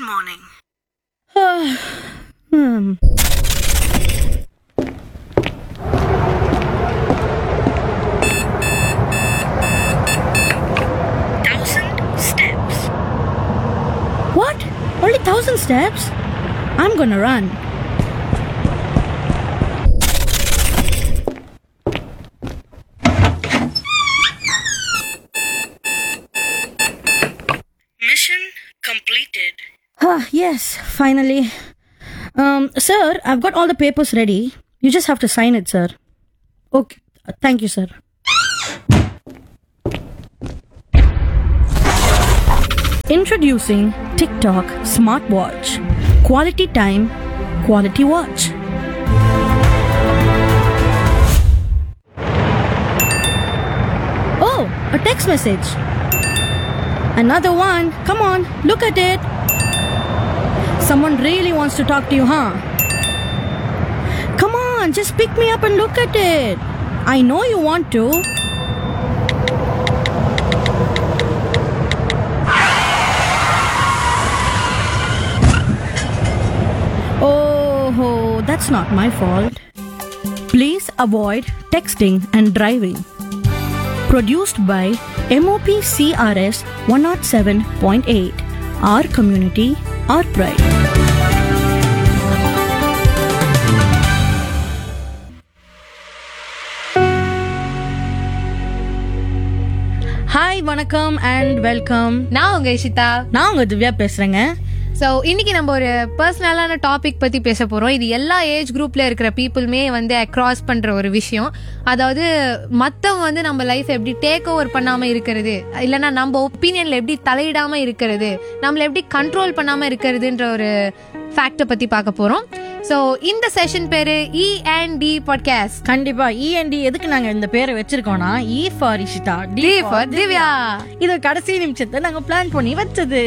morning. Hmm. Thousand steps. What? Only thousand steps? I'm gonna run. Mission completed. Ah, yes, finally. Um, sir, I've got all the papers ready. You just have to sign it, sir. Okay, uh, thank you, sir. Introducing TikTok Smartwatch. Quality time, quality watch. Oh, a text message. Another one. Come on, look at it. Someone really wants to talk to you, huh? Come on, just pick me up and look at it. I know you want to. Oh, that's not my fault. Please avoid texting and driving. Produced by MOP CRS 107.8. Our community, our pride. Hi வணக்கம் and welcome நான் உங்க இஷிதா நான் உங்க திவ்யா பேசுறேங்க so இன்னைக்கு நம்ம ஒரு பர்சனலான topic பத்தி பேச போறோம் இது எல்லா ஏஜ் குரூப்ல இருக்கிற பீப்புளுமே வந்து அக்ராஸ் பண்ற ஒரு விஷயம் அதாவது மத்தவங்க வந்து நம்ம லைஃப் எப்படி டேக் ஓவர் பண்ணாம இருக்கிறது இல்லைன்னா நம்ம ஒப்பீனியன்ல எப்படி தலையிடாம இருக்கிறது நம்மள எப்படி கண்ட்ரோல் பண்ணாம இருக்கிறதுன்ற ஒரு ஃபேக்டை பத்தி பார்க்க போறோம் ஸோ இந்த செஷன் பேரு இ அண்ட் டி பாட்காஸ்ட் கண்டிப்பா இஎன்டி எதுக்கு நாங்க இந்த பேரை வச்சிருக்கோம்னா E for Ishita T for Divya இது கடைசி நிமிஷத்தை நாங்க பிளான் பண்ணி வச்சது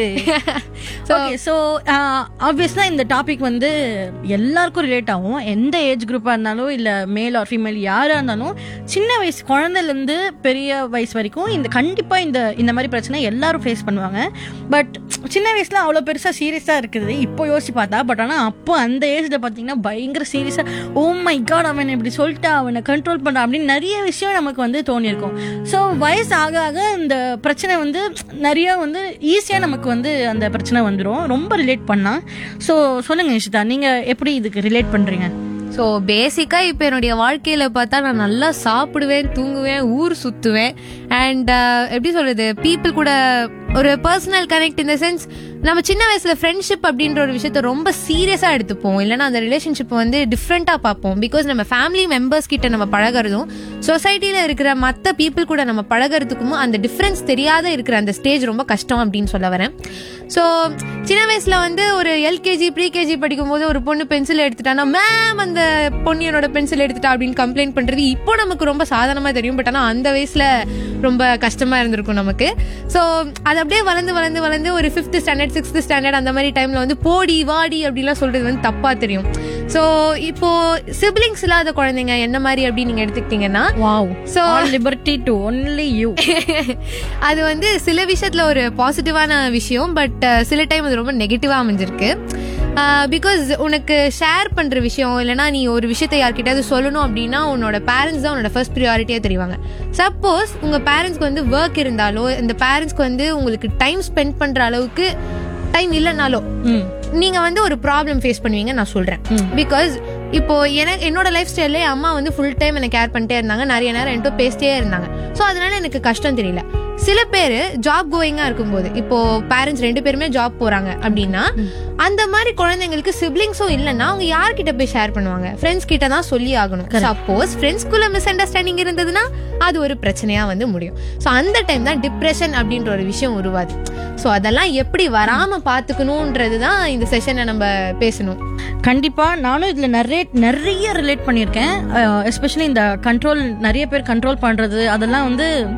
ஓகே ஸோ ஆப்வியஸ்லா இந்த டாபிக் வந்து எல்லாருக்கும் ரிலேட் ஆகும் எந்த ஏஜ் குரூப்பா இருந்தாலும் இல்ல மேல் ஆர் ஃபீமேல் யாரா இருந்தாலும் சின்ன வயசு குழந்தைல இருந்து பெரிய வயசு வரைக்கும் இந்த கண்டிப்பா இந்த இந்த மாதிரி பிரச்சனை எல்லாரும் ஃபேஸ் பண்ணுவாங்க பட் சின்ன வயசுல அவ்வளோ பெருசா சீரியஸா இருக்குது இப்போ யோசிச்சு பார்த்தா பட் ஆனா அப்போ அந்த ஏஜ்ல பாத்தீங்கன்னா பயங்கர சீரியஸா ஓ மை காட் அவன் இப்படி சொல்லிட்டா அவனை கண்ட்ரோல் பண்றான் அப்படின்னு நிறைய விஷயம் நமக்கு வந்து தோணியிருக்கும் ஸோ வயசு ஆக ஆக இந்த பிரச்சனை வந்து நிறைய வந்து ஈஸியாக நமக்கு வந்து அந்த பிரச்சனை வந்துடும் ரொம்ப ரிலேட் பண்ணா ஸோ சொல்லுங்க நிஷிதா நீங்க எப்படி இதுக்கு ரிலேட் பண்றீங்க ஸோ பேசிக்காக இப்போ என்னுடைய வாழ்க்கையில் பார்த்தா நான் நல்லா சாப்பிடுவேன் தூங்குவேன் ஊர் சுற்றுவேன் அண்ட் எப்படி சொல்றது பீப்புள் கூட ஒரு பர்சனல் கனெக்ட் இந்த சென்ஸ் நம்ம சின்ன வயசுல ஃப்ரெண்ட்ஷிப் அப்படின்ற ஒரு விஷயத்த ரொம்ப சீரியஸாக எடுத்துப்போம் இல்லைன்னா அந்த ரிலேஷன்ஷிப் வந்து டிஃப்ரெண்ட்டாக பார்ப்போம் பிகாஸ் நம்ம ஃபேமிலி மெம்பர்ஸ் கிட்ட நம்ம பழகிறதும் சொசைட்டியில் இருக்கிற மற்ற பீப்புள் கூட நம்ம பழகிறதுக்கும் அந்த டிஃப்ரென்ஸ் தெரியாத இருக்கிற அந்த ஸ்டேஜ் ரொம்ப கஷ்டம் அப்படின்னு சொல்ல வரேன் ஸோ சின்ன வயசுல வந்து ஒரு எல்கேஜி ப்ரீகேஜி படிக்கும்போது ஒரு பொண்ணு பென்சில் எடுத்துட்டானா மேம் அந்த பொண்ணு என்னோட பென்சில் எடுத்துட்டா அப்படின்னு கம்ப்ளைண்ட் பண்றது இப்போ நமக்கு ரொம்ப சாதாரணமா தெரியும் பட் ஆனால் அந்த வயசுல ரொம்ப கஷ்டமா இருந்திருக்கும் நமக்கு ஸோ அது அப்படியே வளர்ந்து வளர்ந்து வளர்ந்து ஒரு ஃபிஃப்த் ஸ்டாண்டர்ட் சிக்ஸ்த் ஸ்டாண்டர்ட் அந்த மாதிரி டைம்ல வந்து போடி வாடி அப்படிலாம் சொல்றது வந்து தப்பா தெரியும் ஸோ இப்போ சிப்ளிங்ஸ் இல்லாத குழந்தைங்க என்ன மாதிரி அப்படின்னு நீங்க எடுத்துக்கிட்டீங்கன்னா wow So- all liberty to only you அது வந்து சில விஷயத்துல ஒரு பாசிட்டிவான விஷயம் பட் சில டைம் அது ரொம்ப நெகட்டிவா அமைஞ்சிருக்கு பிகாஸ் உனக்கு ஷேர் பண்ற விஷயம் இல்லைன்னா நீ ஒரு விஷயத்தை யார்கிட்டயாவது சொல்லணும் அப்படின்னா உன்னோட பேரண்ட்ஸ் தான் உன்னோட ஃபர்ஸ்ட் ப்ரியாரிட்டியா தெரிவாங்க சப்போஸ் உங்க பேரண்ட்ஸ்க்கு வந்து ஒர்க் இருந்தாலோ இந்த பேரண்ட்ஸ்க்கு வந்து உங்களுக்கு டைம் ஸ்பெண்ட் பண்ற அளவுக்கு டைம் இல்லைனாலோ ம் நீங்க வந்து ஒரு ப்ராப்ளம் ஃபேஸ் பண்ணுவீங்க நான் சொல்றேன் பிகாஸ் இப்போ எனக்கு என்னோட லைஃப் ஸ்டைல்ல அம்மா வந்து ஃபுல் டைம் எனக்கு கேர் பண்ணிட்டே இருந்தாங்க நிறைய நேரம் என்கிட்ட பேசிட்டே இருந்தாங்க ஸோ அதனால எனக்கு கஷ்டம் தெரியல சில பேர் ஜாப் கோயிங்கா இருக்கும்போது இப்போ பேரண்ட்ஸ் ரெண்டு பேருமே ஜாப் போறாங்க அப்படின்னா அந்த மாதிரி குழந்தைங்களுக்கு சிப்ளிங்ஸும் இல்லைன்னா அவங்க யார்கிட்ட போய் ஷேர் பண்ணுவாங்க ஃப்ரெண்ட்ஸ் கிட்ட தான் சொல்லி ஆகணும் சப்போஸ் ஃப்ரெண்ட்ஸ்குள்ள மிஸ் அண்டர்ஸ்டாண்டிங் இருந்ததுன்னா அது ஒரு பிரச்சனையா வந்து முடியும் ஸோ அந்த டைம் தான் டிப்ரெஷன் அப்படின்ற ஒரு விஷயம் உருவாது ஸோ அதெல்லாம் எப்படி வராம பாத்துக்கணும்ன்றது தான் இந்த செஷனை நம்ம பேசணும் கண்டிப்பா நானும் இதுல நிறைய நிறைய ரிலேட் பண்ணியிருக்கேன் எஸ்பெஷலி இந்த கண்ட்ரோல் நிறைய பேர் கண்ட்ரோல் பண்றது அதெல்லாம் வந்து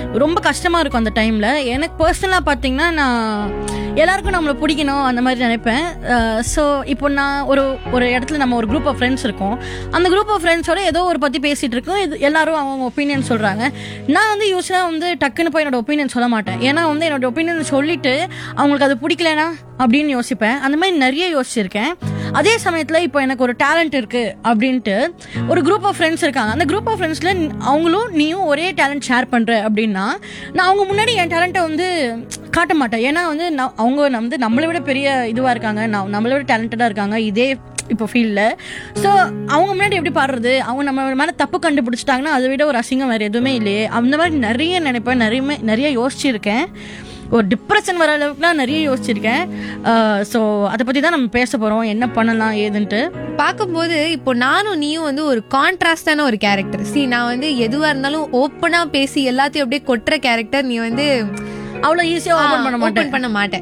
ரொம்ப கஷ்டமா இருக்கும் அந்த டைம்ல எனக்கு பர்சனலா பாத்தீங்கன்னா நான் எல்லாருக்கும் நம்மளை பிடிக்கணும் அந்த மாதிரி நினைப்பேன் ஸோ இப்போ நான் ஒரு ஒரு இடத்துல நம்ம ஒரு குரூப் ஆஃப் ஃப்ரெண்ட்ஸ் இருக்கோம் அந்த குரூப் ஆஃப் ஃப்ரெண்ட்ஸோட ஏதோ ஒரு பற்றி பேசிட்டு இருக்கோம் இது எல்லாரும் அவங்க ஒப்பீனியன் சொல்கிறாங்க நான் வந்து யூஸ்வலாக வந்து டக்குன்னு போய் என்னோட ஒப்பீனியன் சொல்ல மாட்டேன் ஏன்னா வந்து என்னோட ஒப்பீனியன் சொல்லிட்டு அவங்களுக்கு அது பிடிக்கலனா அப்படின்னு யோசிப்பேன் அந்த மாதிரி நிறைய யோசிச்சிருக்கேன் அதே சமயத்தில் இப்போ எனக்கு ஒரு டேலண்ட் இருக்கு அப்படின்ட்டு ஒரு குரூப் ஆஃப் ஃப்ரெண்ட்ஸ் இருக்காங்க அந்த குரூப் ஆஃப் ஃப்ரெண்ட்ஸில் அவங்களும் நீயும் ஒரே டேலண்ட் ஷேர் பண்ணுற அப்படின்னா நான் அவங்க முன்னாடி என் டேலண்ட்டை வந்து காட்ட மாட்டேன் ஏன்னா வந்து நான் அவங்க வந்து நம்மளை விட பெரிய இதுவாக இருக்காங்க நான் நம்மளை விட டேலண்டடாக இருக்காங்க இதே இப்போ ஃபீல்டில் ஸோ அவங்க முன்னாடி எப்படி பாடுறது அவங்க நம்ம மேலே தப்பு கண்டுபிடிச்சிட்டாங்கன்னா அதை விட ஒரு அசிங்கம் வேறு எதுவுமே இல்லையே அந்த மாதிரி நிறைய நினைப்பேன் நிறைய நிறைய யோசிச்சிருக்கேன் ஒரு டிப்ரெஷன் வர அளவுக்குலாம் நிறைய யோசிச்சிருக்கேன் ஸோ அதை பற்றி தான் நம்ம பேச போகிறோம் என்ன பண்ணலாம் ஏதுன்ட்டு பார்க்கும்போது இப்போ நானும் நீயும் வந்து ஒரு கான்ட்ராஸ்டான ஒரு கேரக்டர் சி நான் வந்து எதுவா இருந்தாலும் ஓப்பனா பேசி எல்லாத்தையும் அப்படியே கொட்டுற கேரக்டர் நீ வந்து அவ்வளோ ஈஸியாக ஓப்பன் பண்ண மாட்டேன் ஓப்பன் பண்ண மாட்டேன்